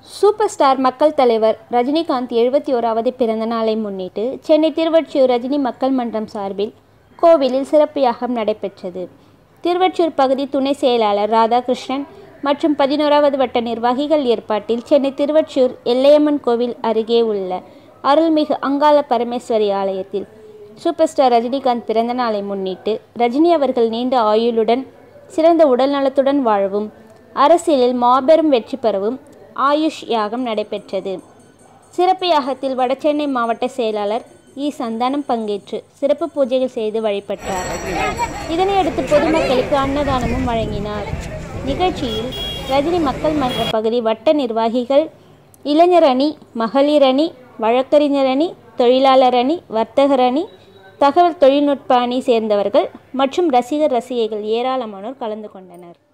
super star மக்கள் தலைவர் ரஜினிகாந்த் எழுபத்தி ஓராவது பிறந்த நாளை முன்னிட்டு சென்னை திருவொற்றியூர் ரஜினி மக்கள் மன்றம் சார்பில் கோவிலில் சிறப்பு யாகம் நடைபெற்றது திருவொற்றியூர் பகுதி துணை செயலாளர் ராதாகிருஷ்ணன் மற்றும் பதினோராவது வட்ட நிர்வாகிகள் ஏற்பாட்டில் சென்னை திருவொற்றியூர் எல்லையம்மன் கோவில் அருகே உள்ள அருள்மிகு அங்காள பரமேஸ்வரி ஆலயத்தில் சூப்பர் ஸ்டார் ரஜினிகாந்த் பிறந்த நாளை முன்னிட்டு ரஜினி அவர்கள் நீண்ட ஆயுளுடன் சிறந்த உடல் நலத்துடன் வாழவும் அரசியலில் மாபெரும் வெற்றி பெறவும் ஆயுஷ் யாகம் நடைபெற்றது சிறப்பு யாகத்தில் வடசென்னை மாவட்ட செயலாளர் இ சந்தானம் பங்கேற்று சிறப்பு பூஜைகள் செய்து வழிபட்டார் இதனையடுத்து பொதுமக்களுக்கு அன்னதானமும் வழங்கினார் நிகழ்ச்சியில் ரஜினி மக்கள் மன்ற பகுதி வட்ட நிர்வாகிகள் இளைஞர் அணி மகளிர் அணி வழக்கறிஞர் அணி தொழிலாளர் அணி வர்த்தகர் அணி தகவல் தொழில்நுட்ப அணி சேர்ந்தவர்கள் மற்றும் ரசிகர் ரசிகைகள் ஏராளமானோர் கலந்து கொண்டனர்